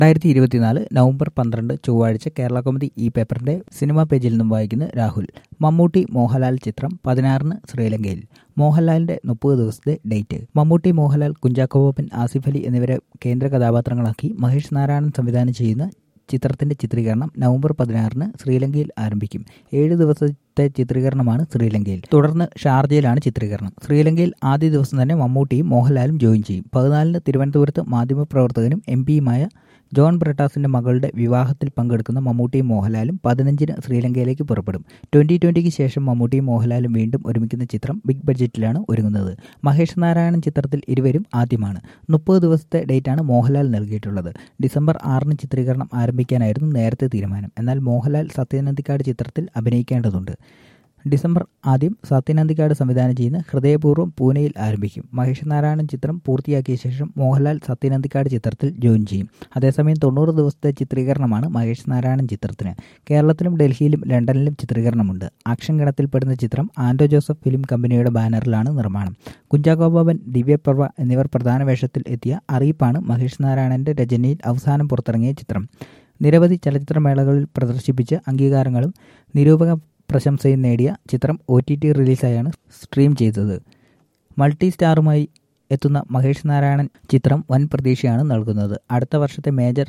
രണ്ടായിരത്തി ഇരുപത്തിനാല് നവംബർ പന്ത്രണ്ട് ചൊവ്വാഴ്ച കേരള കോമഡി ഈ പേപ്പറിന്റെ സിനിമാ പേജിൽ നിന്നും വായിക്കുന്ന രാഹുൽ മമ്മൂട്ടി മോഹൻലാൽ ചിത്രം പതിനാറിന് ശ്രീലങ്കയിൽ മോഹൻലാലിന്റെ മുപ്പത് ദിവസത്തെ ഡേറ്റ് മമ്മൂട്ടി മോഹൻലാൽ കുഞ്ചാക്കോ ബോബൻ ആസിഫ് അലി എന്നിവരെ കേന്ദ്ര കഥാപാത്രങ്ങളാക്കി മഹേഷ് നാരായണൻ സംവിധാനം ചെയ്യുന്ന ചിത്രത്തിന്റെ ചിത്രീകരണം നവംബർ പതിനാറിന് ശ്രീലങ്കയിൽ ആരംഭിക്കും ഏഴ് ദിവസത്തെ ചിത്രീകരണമാണ് ശ്രീലങ്കയിൽ തുടർന്ന് ഷാർജയിലാണ് ചിത്രീകരണം ശ്രീലങ്കയിൽ ആദ്യ ദിവസം തന്നെ മമ്മൂട്ടിയും മോഹൻലാലും ജോയിൻ ചെയ്യും പതിനാലിന് തിരുവനന്തപുരത്ത് മാധ്യമപ്രവർത്തകനും എം പിയുമായ ജോൺ ബ്രിട്ടാസിന്റെ മകളുടെ വിവാഹത്തിൽ പങ്കെടുക്കുന്ന മമ്മൂട്ടിയും മോഹൻലാലും പതിനഞ്ചിന് ശ്രീലങ്കയിലേക്ക് പുറപ്പെടും ട്വന്റി ട്വന്റിക്ക് ശേഷം മമ്മൂട്ടിയും മോഹൻലാലും വീണ്ടും ഒരുമിക്കുന്ന ചിത്രം ബിഗ് ബഡ്ജറ്റിലാണ് ഒരുങ്ങുന്നത് മഹേഷ് നാരായണൻ ചിത്രത്തിൽ ഇരുവരും ആദ്യമാണ് മുപ്പത് ദിവസത്തെ ഡേറ്റാണ് മോഹൻലാൽ നൽകിയിട്ടുള്ളത് ഡിസംബർ ആറിന് ചിത്രീകരണം ആരംഭിക്കാനായിരുന്നു നേരത്തെ തീരുമാനം എന്നാൽ മോഹൻലാൽ സത്യനന്ദിക്കാട് ചിത്രത്തിൽ അഭിനയിക്കേണ്ടതുണ്ട് ഡിസംബർ ആദ്യം സത്യനന്ദിക്കാട് സംവിധാനം ചെയ്യുന്ന ഹൃദയപൂർവ്വം പൂനെയിൽ ആരംഭിക്കും മഹേഷ് നാരായണൻ ചിത്രം പൂർത്തിയാക്കിയ ശേഷം മോഹൻലാൽ സത്യനന്ദിക്കാട് ചിത്രത്തിൽ ജോയിൻ ചെയ്യും അതേസമയം തൊണ്ണൂറ് ദിവസത്തെ ചിത്രീകരണമാണ് മഹേഷ് നാരായണൻ ചിത്രത്തിന് കേരളത്തിലും ഡൽഹിയിലും ലണ്ടനിലും ചിത്രീകരണമുണ്ട് ആക്ഷൻ ഗണത്തിൽപ്പെടുന്ന ചിത്രം ആൻഡോ ജോസഫ് ഫിലിം കമ്പനിയുടെ ബാനറിലാണ് നിർമ്മാണം കുഞ്ചാക്കോ ബോബൻ ദിവ്യപ്രഭ എന്നിവർ പ്രധാന വേഷത്തിൽ എത്തിയ അറിയിപ്പാണ് മഹേഷ് നാരായണന്റെ രചനയിൽ അവസാനം പുറത്തിറങ്ങിയ ചിത്രം നിരവധി ചലച്ചിത്രമേളകളിൽ പ്രദർശിപ്പിച്ച് അംഗീകാരങ്ങളും നിരൂപക പ്രശംസയും നേടിയ ചിത്രം ഒ ടി ടി റിലീസായാണ് സ്ട്രീം ചെയ്തത് മൾട്ടി സ്റ്റാറുമായി എത്തുന്ന മഹേഷ് നാരായണൻ ചിത്രം വൻ പ്രതീക്ഷയാണ് നൽകുന്നത് അടുത്ത വർഷത്തെ മേജർ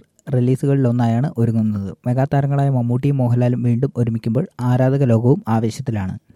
റിലീസുകളിലൊന്നായാണ് ഒരുങ്ങുന്നത് മെഗാതാരങ്ങളായ മമ്മൂട്ടിയും മോഹൻലാലും വീണ്ടും ഒരുമിക്കുമ്പോൾ ആരാധക ലോകവും ആവേശത്തിലാണ്